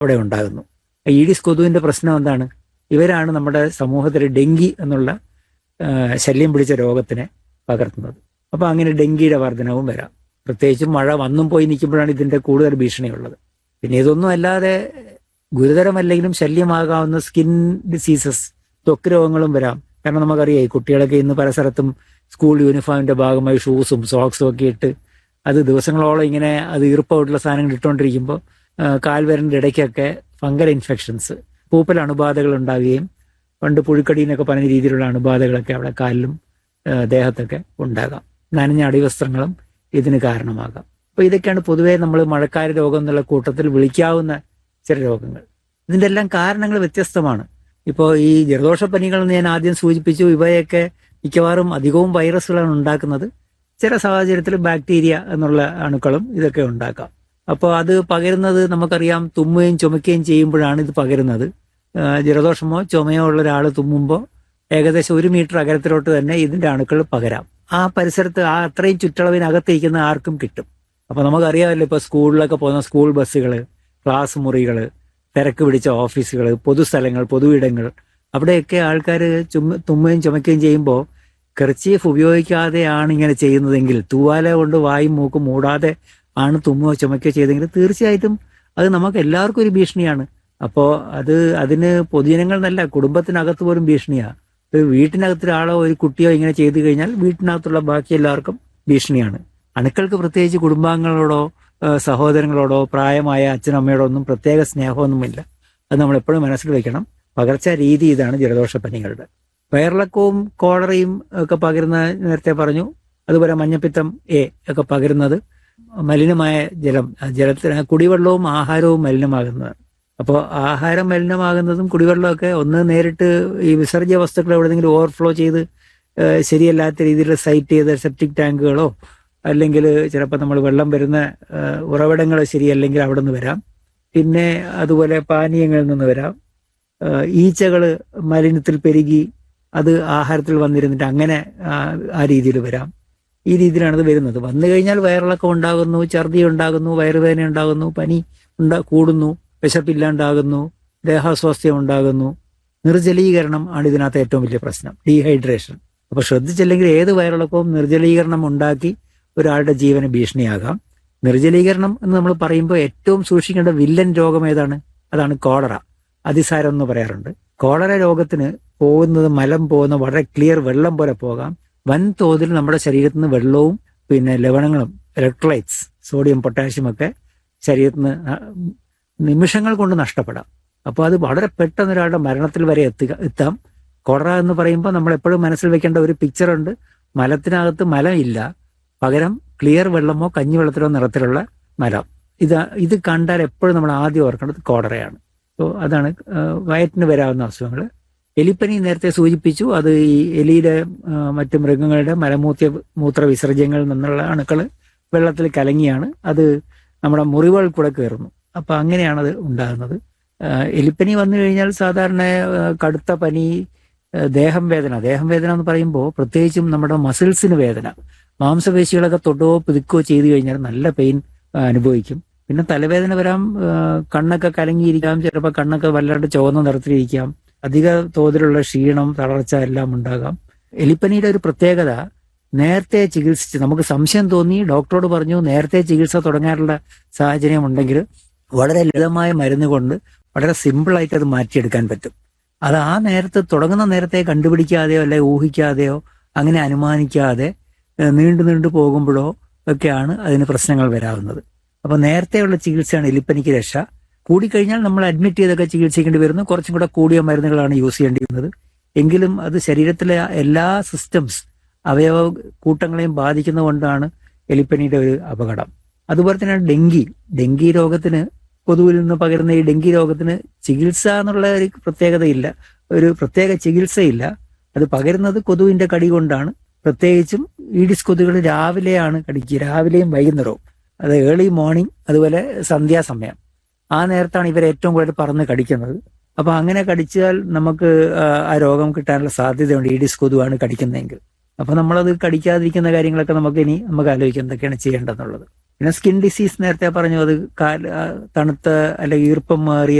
അവിടെ ഉണ്ടാകുന്നു ഈഡിസ് കൊതുവിന്റെ പ്രശ്നം എന്താണ് ഇവരാണ് നമ്മുടെ സമൂഹത്തിൽ ഡെങ്കി എന്നുള്ള ആ, ശല്യം പിടിച്ച രോഗത്തിനെ പകർത്തുന്നത് അപ്പൊ അങ്ങനെ ഡെങ്കിയുടെ വർധനവും വരാം പ്രത്യേകിച്ചും മഴ വന്നും പോയി നിൽക്കുമ്പോഴാണ് ഇതിന്റെ കൂടുതൽ ഭീഷണിയുള്ളത് പിന്നെ ഇതൊന്നും അല്ലാതെ ഗുരുതരമല്ലെങ്കിലും ശല്യമാകാവുന്ന സ്കിൻ ഡിസീസസ് ത്വക്ക് രോഗങ്ങളും വരാം കാരണം നമുക്കറിയാം ഈ കുട്ടികളൊക്കെ ഇന്ന് പല സ്ഥലത്തും സ്കൂൾ യൂണിഫോമിന്റെ ഭാഗമായി ഷൂസും സോക്സും ഒക്കെ ഇട്ട് അത് ദിവസങ്ങളോളം ഇങ്ങനെ അത് ഈർപ്പമായിട്ടുള്ള സാധനങ്ങൾ ഇട്ടുകൊണ്ടിരിക്കുമ്പോൾ കാൽവരന്റെ ഇടയ്ക്കൊക്കെ ഫംഗൽ ഇൻഫെക്ഷൻസ് പൂപ്പൽ അണുബാധകൾ ഉണ്ടാവുകയും പണ്ട് പുഴുക്കടി എന്നൊക്കെ പറഞ്ഞ രീതിയിലുള്ള അണുബാധകളൊക്കെ അവിടെ കാലിലും ആ, ദേഹത്തൊക്കെ ഉണ്ടാകാം നനഞ്ഞ അടിവസ്ത്രങ്ങളും ഇതിന് കാരണമാകാം അപ്പൊ ഇതൊക്കെയാണ് പൊതുവേ നമ്മൾ മഴക്കാല രോഗം എന്നുള്ള കൂട്ടത്തിൽ വിളിക്കാവുന്ന ചില രോഗങ്ങൾ ഇതിന്റെ എല്ലാം കാരണങ്ങൾ വ്യത്യസ്തമാണ് ഇപ്പോൾ ഈ ജലദോഷപ്പനികൾ എന്ന് ഞാൻ ആദ്യം സൂചിപ്പിച്ചു ഇവയൊക്കെ മിക്കവാറും അധികവും വൈറസുകളാണ് ഉണ്ടാക്കുന്നത് ചില സാഹചര്യത്തിൽ ബാക്ടീരിയ എന്നുള്ള അണുക്കളും ഇതൊക്കെ ഉണ്ടാക്കാം അപ്പോൾ അത് പകരുന്നത് നമുക്കറിയാം തുമ്മുകയും ചുമക്കുകയും ചെയ്യുമ്പോഴാണ് ഇത് പകരുന്നത് ആ, ജലദോഷമോ ചുമയോ ഉള്ള ഒരാൾ തുമ്മുമ്പോൾ ഏകദേശം ഒരു മീറ്റർ അകലത്തിലോട്ട് തന്നെ ഇതിന്റെ അണുക്കൾ പകരാം ആ പരിസരത്ത് ആ അത്രയും ചുറ്റളവിനകത്തിരിക്കുന്ന ആർക്കും കിട്ടും അപ്പൊ നമുക്കറിയാമല്ലോ ഇപ്പൊ സ്കൂളിലൊക്കെ പോകുന്ന സ്കൂൾ ബസ്സുകൾ ക്ലാസ് മുറികൾ തിരക്ക് പിടിച്ച ഓഫീസുകൾ പൊതുസ്ഥലങ്ങൾ പൊതുയിടങ്ങൾ അവിടെയൊക്കെ ആൾക്കാർ ചുമ തുമ്മുകയും ചുമക്കുകയും ചെയ്യുമ്പോൾ കർച്ചീഫ് ഉപയോഗിക്കാതെയാണ് ഇങ്ങനെ ചെയ്യുന്നതെങ്കിൽ തൂവാല കൊണ്ട് വായും മൂക്കും മൂടാതെ ആണ് തുമ്മുകയോ ചുമക്കുകയോ ചെയ്തെങ്കിൽ തീർച്ചയായിട്ടും അത് നമുക്ക് എല്ലാവർക്കും ഒരു ഭീഷണിയാണ് അപ്പോൾ അത് അതിന് പൊതുജനങ്ങൾ എന്നല്ല കുടുംബത്തിനകത്ത് പോലും ഭീഷണിയാണ് ഒരു വീട്ടിനകത്ത് ഒരാളോ ഒരു കുട്ടിയോ ഇങ്ങനെ ചെയ്തു കഴിഞ്ഞാൽ വീട്ടിനകത്തുള്ള ബാക്കി എല്ലാവർക്കും ഭീഷണിയാണ് അണുക്കൾക്ക് പ്രത്യേകിച്ച് കുടുംബാംഗങ്ങളോടോ ഏഹ് സഹോദരങ്ങളോടോ പ്രായമായ അച്ഛനമ്മയോടോ ഒന്നും പ്രത്യേക സ്നേഹമൊന്നുമില്ല അത് നമ്മൾ എപ്പോഴും മനസ്സിൽ വെക്കണം പകർച്ച രീതി ഇതാണ് ജലദോഷപ്പനികളുടെ വയറിളക്കവും കോളറയും ഒക്കെ പകരുന്ന നേരത്തെ പറഞ്ഞു അതുപോലെ മഞ്ഞപ്പിത്തം എ ഒക്കെ പകരുന്നത് മലിനമായ ജലം ജലത്തിന് കുടിവെള്ളവും ആഹാരവും മലിനമാകുന്നതാണ് അപ്പോൾ ആഹാരം മലിനമാകുന്നതും കുടിവെള്ളമൊക്കെ ഒന്ന് നേരിട്ട് ഈ വിസർജ്യ വസ്തുക്കൾ എവിടെയെങ്കിലും ഓവർഫ്ലോ ചെയ്ത് ഏഹ് ശരിയല്ലാത്ത രീതിയിൽ സൈറ്റ് ചെയ്ത സെപ്റ്റിക് ടാങ്കുകളോ അല്ലെങ്കിൽ ചിലപ്പോൾ നമ്മൾ വെള്ളം വരുന്ന ഉറവിടങ്ങൾ ശരിയല്ലെങ്കിൽ അവിടെ നിന്ന് വരാം പിന്നെ അതുപോലെ പാനീയങ്ങളിൽ നിന്ന് വരാം ഏഹ് ഈച്ചകൾ മലിനത്തിൽ പെരുകി അത് ആഹാരത്തിൽ വന്നിരുന്നിട്ട് അങ്ങനെ ആ, ആ രീതിയിൽ വരാം ഈ രീതിയിലാണ് ഇത് വരുന്നത് വന്നു കഴിഞ്ഞാൽ വയറിളക്കം ഉണ്ടാകുന്നു ഛർദി ഉണ്ടാകുന്നു വയറുവേദന ഉണ്ടാകുന്നു പനി ഉണ്ടാ കൂടുന്നു വിശപ്പില്ലാണ്ടാകുന്നു ദേഹാസ്വാസ്ഥ്യം ഉണ്ടാകുന്നു നിർജ്ജലീകരണം ആണ് ഇതിനകത്ത് ഏറ്റവും വലിയ പ്രശ്നം ഡീഹൈഡ്രേഷൻ അപ്പൊ ശ്രദ്ധിച്ചില്ലെങ്കിൽ ഏത് വയറിളക്കവും നിർജ്ജലീകരണം ഉണ്ടാക്കി ഒരാളുടെ ജീവന് ഭീഷണിയാകാം നിർജ്ജലീകരണം എന്ന് നമ്മൾ പറയുമ്പോൾ ഏറ്റവും സൂക്ഷിക്കേണ്ട വില്ലൻ രോഗം ഏതാണ് അതാണ് കോളറ അതിസാരം എന്ന് പറയാറുണ്ട് കോളറ രോഗത്തിന് പോകുന്നത് മലം പോകുന്ന വളരെ ക്ലിയർ വെള്ളം പോലെ പോകാം വൻതോതിൽ നമ്മുടെ ശരീരത്തിൽ നിന്ന് വെള്ളവും പിന്നെ ലവണങ്ങളും ഇലക്ട്രോലൈറ്റ്സ് സോഡിയം പൊട്ടാഷ്യം ഒക്കെ ശരീരത്തിൽ നിന്ന് ന- നിമിഷങ്ങൾ കൊണ്ട് നഷ്ടപ്പെടാം അപ്പോൾ അത് വളരെ പെട്ടെന്ന് ഒരാളുടെ മരണത്തിൽ വരെ എത്തുക എത്താം കൊറ എന്ന് പറയുമ്പോൾ നമ്മൾ എപ്പോഴും മനസ്സിൽ വെക്കേണ്ട ഒരു പിക്ചർ ഉണ്ട് മലത്തിനകത്ത് മലം ഇല്ല പകരം ക്ലിയർ വെള്ളമോ കഞ്ഞിവെള്ളത്തിലോ നിറത്തിലുള്ള മലം ഇത് ഇത് കണ്ടാൽ എപ്പോഴും നമ്മൾ ആദ്യം ഓർക്കേണ്ടത് കോടറയാണ് അപ്പോൾ അതാണ് ആ, വയറ്റിന് വരാവുന്ന അസുഖങ്ങൾ എലിപ്പനി നേരത്തെ സൂചിപ്പിച്ചു അത് ഈ എലിയുടെ ആ, മറ്റ് മൃഗങ്ങളുടെ മലമൂത്ര മൂത്ര വിസർജ്യങ്ങളിൽ നിന്നുള്ള അണുക്കൾ വെള്ളത്തിൽ കലങ്ങിയാണ് അത് നമ്മുടെ മുറിവുകൾ കൂടെ കയറുന്നു അപ്പൊ അങ്ങനെയാണ് അത് ഉണ്ടാകുന്നത് ആ, എലിപ്പനി വന്നു കഴിഞ്ഞാൽ സാധാരണ ആ, കടുത്ത പനി ആ, ദേഹം വേദന ദേഹം വേദന എന്ന് പറയുമ്പോൾ പ്രത്യേകിച്ചും നമ്മുടെ മസിൽസിന് വേദന മാംസപേശികളൊക്കെ തൊടുകയോ പിതുക്കുകയോ ചെയ്തു കഴിഞ്ഞാൽ നല്ല പെയിൻ അനുഭവിക്കും പിന്നെ തലവേദന വരാം ആ, കണ്ണൊക്കെ കലങ്ങിയിരിക്കാം ചിലപ്പോൾ കണ്ണൊക്കെ വല്ലാണ്ട് ചുവന്ന നിറത്തിലിരിക്കാം അധിക തോതിലുള്ള ക്ഷീണം തളർച്ച എല്ലാം ഉണ്ടാകാം എലിപ്പനിയുടെ ഒരു പ്രത്യേകത നേരത്തെ ചികിത്സിച്ച് നമുക്ക് സംശയം തോന്നി ഡോക്ടറോട് പറഞ്ഞു നേരത്തെ ചികിത്സ തുടങ്ങാനുള്ള സാഹചര്യം ഉണ്ടെങ്കിൽ വളരെ ലളിതമായ മരുന്ന് കൊണ്ട് വളരെ സിമ്പിളായിട്ട് അത് മാറ്റിയെടുക്കാൻ പറ്റും അത് ആ നേരത്ത് തുടങ്ങുന്ന നേരത്തെ കണ്ടുപിടിക്കാതെയോ അല്ലെ ഊഹിക്കാതെയോ അങ്ങനെ അനുമാനിക്കാതെ ഏഹ് നീണ്ടു നീണ്ടു പോകുമ്പോഴോ ഒക്കെയാണ് അതിന് പ്രശ്നങ്ങൾ വരാവുന്നത് അപ്പൊ നേരത്തെയുള്ള ചികിത്സയാണ് എലിപ്പനിക്ക് രക്ഷ കൂടിക്കഴിഞ്ഞാൽ നമ്മൾ അഡ്മിറ്റ് ചെയ്തൊക്കെ ചികിത്സിക്കേണ്ടി വരുന്നു കുറച്ചും കൂടെ കൂടിയ മരുന്നുകളാണ് യൂസ് ചെയ്യേണ്ടി വരുന്നത് എങ്കിലും അത് ശരീരത്തിലെ എല്ലാ സിസ്റ്റംസ് അവയവ കൂട്ടങ്ങളെയും ബാധിക്കുന്നതുകൊണ്ടാണ് എലിപ്പനിയുടെ ഒരു അപകടം അതുപോലെ തന്നെയാണ് ഡെങ്കി ഡെങ്കി രോഗത്തിന് കൊതുവിൽ നിന്ന് പകരുന്ന ഈ ഡെങ്കി രോഗത്തിന് ചികിത്സ എന്നുള്ള ഒരു പ്രത്യേകതയില്ല ഒരു പ്രത്യേക ചികിത്സയില്ല അത് പകരുന്നത് കൊതുവിന്റെ കടി കൊണ്ടാണ് പ്രത്യേകിച്ചും ഈഡിസ് കൊതുകുകൾ രാവിലെയാണ് കടിക്കുക രാവിലെയും വൈകുന്നേരവും അത് ഏർലി മോർണിംഗ് അതുപോലെ സന്ധ്യാസമയം ആ നേരത്താണ് ഇവർ ഏറ്റവും കൂടുതൽ പറന്ന് കടിക്കുന്നത് അപ്പൊ അങ്ങനെ കടിച്ചാൽ നമുക്ക് ആ, ആ രോഗം കിട്ടാനുള്ള സാധ്യതയുണ്ട് ഈഡിസ് കൊതുവാണ് കടിക്കുന്നതെങ്കിൽ അപ്പൊ നമ്മളത് കടിക്കാതിരിക്കുന്ന കാര്യങ്ങളൊക്കെ നമുക്ക് ഇനി നമുക്ക് ആലോചിക്കാം എന്തൊക്കെയാണ് ചെയ്യേണ്ടതെന്നുള്ളത് പിന്നെ സ്കിൻ ഡിസീസ് നേരത്തെ പറഞ്ഞു അത് കാല ആ, തണുത്ത അല്ലെങ്കിൽ ഈർപ്പം മാറിയ